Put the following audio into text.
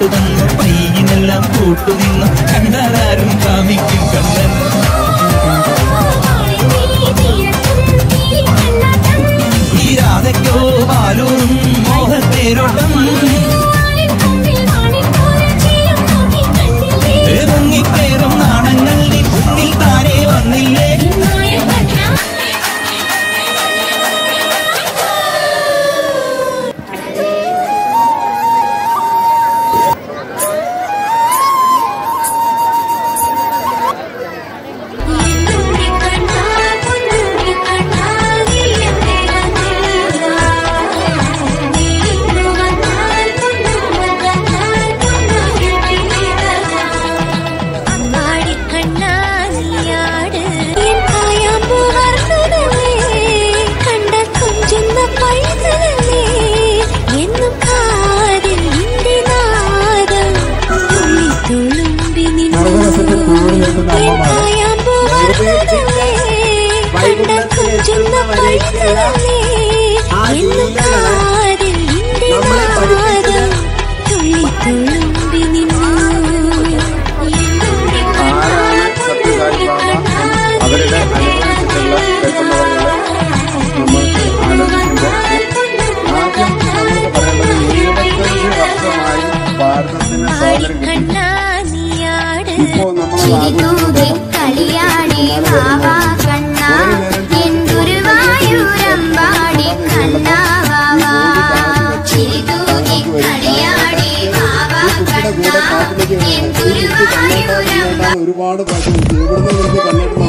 പാട്ടുതന്നു പയ്യനെല്ലാം കൂട്ടുനിന്നു കണ്ടാലാരും കാമിക്കും കണ്ണൻ ഈ രാധയ്ക്കോ പാലൂറും മോഹത്തേരോട്ടം മുങ്ങിക്കേറും നാണങ്ങൾ നീ മുന്നിൽ താനേ വന്നില്ലേ തുളുമ്പി നിന്നു കൊഞ്ചുന്ന പൈതലേ എന്നും കാതിൽ നിന്റെ നാദം തുള്ളി തുളുമ്പി നിന്നു ആരാണ് സത്യസായി ബാബ അവരുടെ അനുഭവിച്ചിട്ടുള്ള രസമുറകളെ നമ്മൾക്ക് ആലോചിക്കുമ്പോൾ ആദ്യം നമുക്ക് പറയേണ്ടത് എഴുപത്തഞ്ച് വർഷമായി ഭാരതത്തിന് സ്വാതന്ത്ര്യം കിട്ടി ഇപ്പോൾ നമ്മൾ ആഘോഷിക്കുന്നത് കളിയാടി വാവാ കണ്ണ എൻ ഗുരുവായൂരമ്പാടി കണ്ണ വാവാ ചിരിതൂകി കളിയാടി വാവാ കുട്ടിയുടെ കണ്ണ കൂടെ കാട്ടിലേക്ക് എൻ കണ്ണാട്ടാൻ ഗുരുവായൂരമ്പാടി ഒരുപാട് പ്രാവശ്യം ഇവിടുന്ന് എനിക്ക് കണ്ണാട്ട്